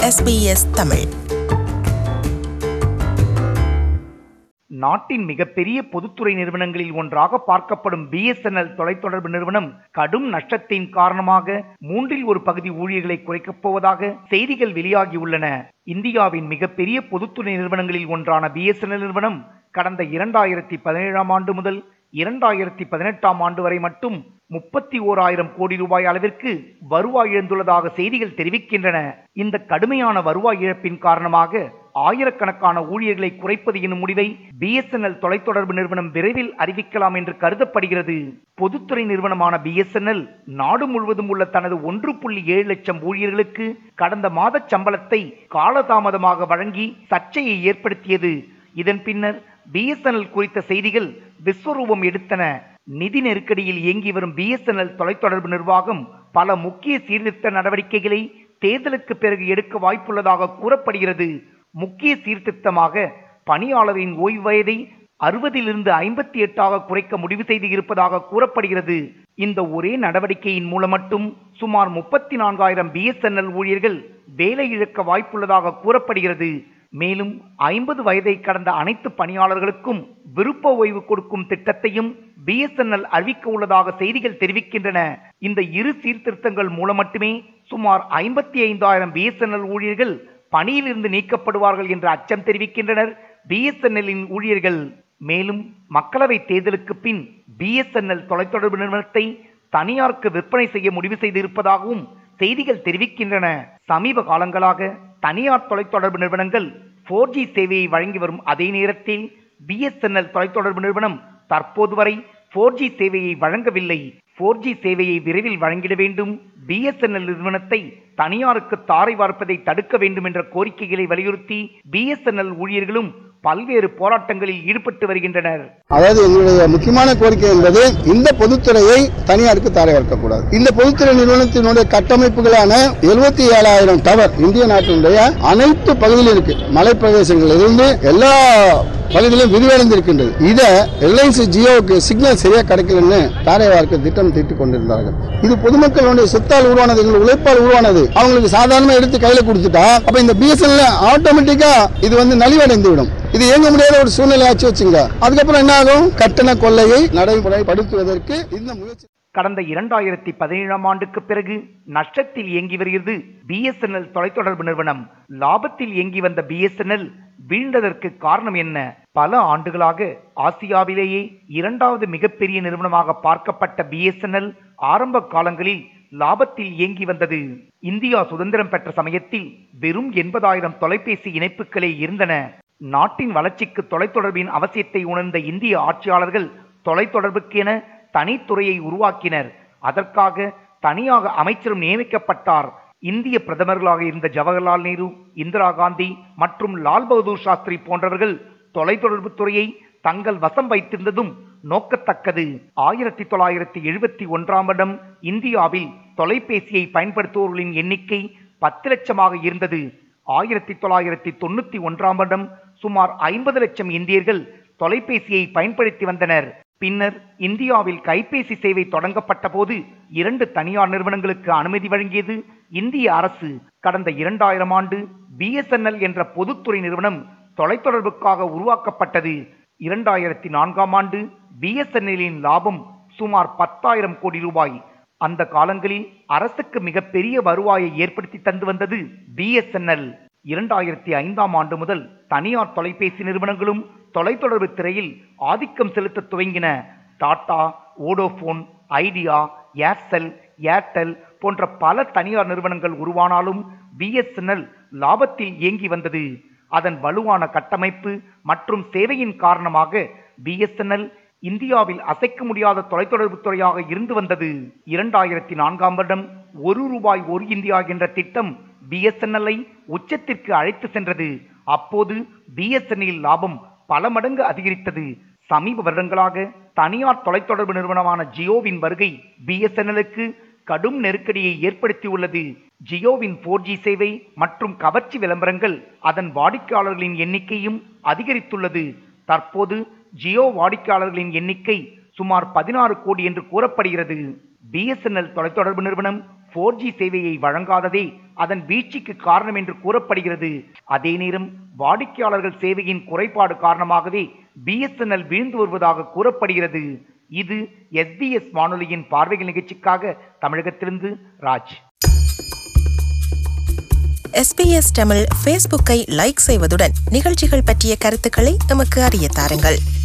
SBS Tamil நாட்டின் மிகப்பெரிய பொதுத்துறை நிறுவனங்களில் ஒன்றாக பார்க்கப்படும் பிஎஸ்என்எல் தொலைத்தொடர்பு நிறுவனம் கடும் நஷ்டத்தின் காரணமாக மூன்றில் ஒரு பகுதி ஊழியர்களை குறைக்கப் போவதாக செய்திகள் வெளியாகியுள்ளன இந்தியாவின் மிகப்பெரிய பொதுத்துறை நிறுவனங்களில் ஒன்றான பிஎஸ்என்எல் நிறுவனம் கடந்த இரண்டாயிரத்தி பதினேழாம் ஆண்டு முதல் இரண்டாயிரத்தி பதினெட்டாம் ஆண்டு வரை மட்டும் முப்பத்தி ஓராயிரம் கோடி ரூபாய் அளவிற்கு வருவாய் இழந்துள்ளதாக செய்திகள் தெரிவிக்கின்றன இந்த கடுமையான வருவாய் இழப்பின் காரணமாக ஆயிரக்கணக்கான ஊழியர்களை குறைப்பது எனும் முடிவை பிஎஸ்என்எல் தொலைத்தொடர்பு நிறுவனம் விரைவில் அறிவிக்கலாம் என்று கருதப்படுகிறது பொதுத்துறை நிறுவனமான பிஎஸ்என்எல் நாடு முழுவதும் உள்ள தனது ஒன்று புள்ளி ஏழு லட்சம் ஊழியர்களுக்கு கடந்த மாத சம்பளத்தை காலதாமதமாக வழங்கி சர்ச்சையை ஏற்படுத்தியது இதன் பின்னர் பிஎஸ்என்எல் குறித்த செய்திகள் விஸ்வரூபம் எடுத்தன நிதி நெருக்கடியில் இயங்கி வரும் பிஎஸ்என்எல் தொலைத்தொடர்பு நிர்வாகம் பல முக்கிய சீர்திருத்த நடவடிக்கைகளை தேர்தலுக்கு பிறகு எடுக்க வாய்ப்புள்ளதாக கூறப்படுகிறது முக்கிய சீர்திருத்தமாக பணியாளரின் ஓய்வு வயதை அறுபதிலிருந்து ஐம்பத்தி எட்டாக குறைக்க முடிவு செய்து இருப்பதாக கூறப்படுகிறது இந்த ஒரே நடவடிக்கையின் மூலம் மட்டும் சுமார் முப்பத்தி நான்காயிரம் பிஎஸ்என்எல் ஊழியர்கள் வேலை இழக்க வாய்ப்புள்ளதாக கூறப்படுகிறது மேலும் ஐம்பது வயதை கடந்த அனைத்து பணியாளர்களுக்கும் விருப்ப ஓய்வு கொடுக்கும் திட்டத்தையும் பிஎஸ்என்எல் அறிவிக்க உள்ளதாக செய்திகள் தெரிவிக்கின்றன இந்த இரு சீர்திருத்தங்கள் மூலம் மட்டுமே சுமார் ஐம்பத்தி ஐந்தாயிரம் பிஎஸ்என்எல் ஊழியர்கள் பணியிலிருந்து நீக்கப்படுவார்கள் என்ற அச்சம் தெரிவிக்கின்றனர் பிஎஸ்என்எல்லின் ஊழியர்கள் மேலும் மக்களவை தேர்தலுக்கு பின் பிஎஸ்என்எல் தொலைத்தொடர்பு நிறுவனத்தை தனியாருக்கு விற்பனை செய்ய முடிவு செய்திருப்பதாகவும் செய்திகள் தெரிவிக்கின்றன சமீப காலங்களாக தனியார் தொலைத்தொடர்பு நிறுவனங்கள் போர் ஜி சேவையை வழங்கி வரும் அதே நேரத்தில் பிஎஸ்என்எல் தொலைத்தொடர்பு நிறுவனம் தற்போது வரை போர் ஜி சேவையை வழங்கவில்லை போர் ஜி சேவையை விரைவில் வழங்கிட வேண்டும் பிஎஸ்என்எல் நிறுவனத்தை தனியாருக்கு தாரை வார்ப்பதை தடுக்க வேண்டும் என்ற கோரிக்கைகளை வலியுறுத்தி பிஎஸ்என்எல் ஊழியர்களும் பல்வேறு போராட்டங்களில் ஈடுபட்டு வருகின்றனர் அதாவது எங்களுடைய முக்கியமான கோரிக்கை என்பது இந்த பொதுத்துறையை தனியாருக்கு தாரை வார்க்கக்கூடாது இந்த பொதுத்துறை நிறுவனத்தினுடைய கட்டமைப்புகளான எழுபத்தி ஏழாயிரம் டவர் இந்திய நாட்டினுடைய அனைத்து பகுதியிலும் இருக்கு மலை பிரதேசங்களிலிருந்து எல்லா பகுதியிலும் விரிவடைந்திருக்கின்றது இத ரிலையன்ஸ் ஜியோவுக்கு சிக்னல் சரியா கிடைக்கலன்னு தாரை வார்க்க திட்டம் தீட்டிக் கொண்டிருந்தார்கள் இது பொதுமக்களுடைய சொத்தால் உருவானது எங்கள் உழைப்பால் உருவானது அவங்களுக்கு சாதாரணமா எடுத்து கையில கொடுத்துட்டா அப்ப இந்த பிஎஸ்என்எல் ஆட்டோமேட்டிக்கா இது வந்து நலிவடைந்து விடும் இது இயங்க முடியாத ஒரு சூழ்நிலை ஆச்சு வச்சுங்க அதுக்கப்புறம் என்ன ஆகும் கட்டண கொள்ளையை நடைமுறைப்படுத்துவதற்கு இந்த முயற்சி கடந்த இரண்டாயிரத்தி பதினேழாம் ஆண்டுக்கு பிறகு நஷ்டத்தில் இயங்கி வருகிறது பிஎஸ்என்எல் தொலைத்தொடர்பு நிறுவனம் லாபத்தில் இயங்கி வந்த பிஎஸ்என்எல் வீழ்ந்ததற்கு காரணம் என்ன பல ஆண்டுகளாக ஆசியாவிலேயே இரண்டாவது மிகப்பெரிய நிறுவனமாக பார்க்கப்பட்ட பிஎஸ்என்எல் ஆரம்ப காலங்களில் லாபத்தில் இயங்கி வந்தது இந்தியா சுதந்திரம் பெற்ற சமயத்தில் வெறும் எண்பதாயிரம் தொலைபேசி இணைப்புகளே இருந்தன நாட்டின் வளர்ச்சிக்கு தொலைத்தொடர்பின் அவசியத்தை உணர்ந்த இந்திய ஆட்சியாளர்கள் தொலைத்தொடர்புக்கென தனித்துறையை உருவாக்கினர் அதற்காக தனியாக அமைச்சரும் நியமிக்கப்பட்டார் இந்திய பிரதமர்களாக இருந்த ஜவஹர்லால் நேரு இந்திரா காந்தி மற்றும் லால் பகதூர் சாஸ்திரி போன்றவர்கள் தொலைத்தொடர்பு துறையை தங்கள் வசம் வைத்திருந்ததும் நோக்கத்தக்கது ஆயிரத்தி தொள்ளாயிரத்தி எழுபத்தி ஒன்றாம் வருடம் இந்தியாவில் தொலைபேசியை பயன்படுத்துவோர்களின் எண்ணிக்கை பத்து லட்சமாக இருந்தது ஆயிரத்தி தொள்ளாயிரத்தி தொண்ணூத்தி ஒன்றாம் வருடம் சுமார் ஐம்பது லட்சம் இந்தியர்கள் தொலைபேசியை பயன்படுத்தி வந்தனர் பின்னர் இந்தியாவில் கைபேசி சேவை தொடங்கப்பட்ட போது இரண்டு தனியார் நிறுவனங்களுக்கு அனுமதி வழங்கியது இந்திய அரசு கடந்த இரண்டாயிரம் ஆண்டு பிஎஸ்என்எல் என்ற பொதுத்துறை நிறுவனம் தொலைத்தொடர்புக்காக உருவாக்கப்பட்டது இரண்டாயிரத்தி நான்காம் ஆண்டு பிஎஸ்என்எல்லின் லாபம் சுமார் பத்தாயிரம் கோடி ரூபாய் அந்த காலங்களில் அரசுக்கு மிகப்பெரிய வருவாயை ஏற்படுத்தி தந்து வந்தது பிஎஸ்என்எல் இரண்டாயிரத்தி ஐந்தாம் ஆண்டு முதல் தனியார் தொலைபேசி நிறுவனங்களும் தொலைத்தொடர்பு துறையில் ஆதிக்கம் செலுத்த துவங்கின Tata Vodafone Idea Aircel Airtel போன்ற பல தனியார் நிறுவனங்கள் உருவானாலும் பிஎஸ்என்எல் லாபத்தில் இயங்கி வந்தது அதன் வலுவான கட்டமைப்பு மற்றும் சேவையின் காரணமாக பிஎஸ்என்எல் இந்தியாவில் அசைக்க முடியாத தொலைத்தொடர்பு துறையாக இருந்து வந்தது இரண்டாயிரத்தி நான்காம் வருடம் ஒரு ரூபாய் ஒரு இந்தியா என்ற திட்டம் பிஎஸ்என்எல்லை உச்சத்திற்கு அழைத்து சென்றது அப்போது பிஎஸ்என்எல் லாபம் பல மடங்கு அதிகரித்தது சமீப வருடங்களாக தனியார் தொலைத்தொடர்பு நிறுவனமான ஜியோவின் வருகை பிஎஸ்என்எலுக்கு கடும் நெருக்கடியை ஏற்படுத்தியுள்ளது ஜியோவின் போர் ஜி சேவை மற்றும் கவர்ச்சி விளம்பரங்கள் அதன் வாடிக்கையாளர்களின் எண்ணிக்கையும் அதிகரித்துள்ளது தற்போது ஜியோ வாடிக்கையாளர்களின் எண்ணிக்கை சுமார் பதினாறு கோடி என்று கூறப்படுகிறது பிஎஸ்என்எல் தொலைத்தொடர்பு நிறுவனம் போர் ஜி சேவையை வழங்காததே அதன் வீழ்ச்சிக்கு காரணம் என்று கூறப்படுகிறது அதே நேரம் வாடிக்கையாளர்கள் சேவையின் குறைபாடு காரணமாகவே பிஎஸ்என்எல் வீழ்ந்து வருவதாக கூறப்படுகிறது இது எஸ்பிஎஸ் வானொலியின் பார்வைகள் நிகழ்ச்சிக்காக தமிழகத்திலிருந்து ராஜ் எஸ்பிஎஸ் தமிழ் ஃபேஸ்புக்கை லைக் செய்வதுடன் நிகழ்ச்சிகள் பற்றிய கருத்துக்களை எமக்கு அறிய தாருங்கள்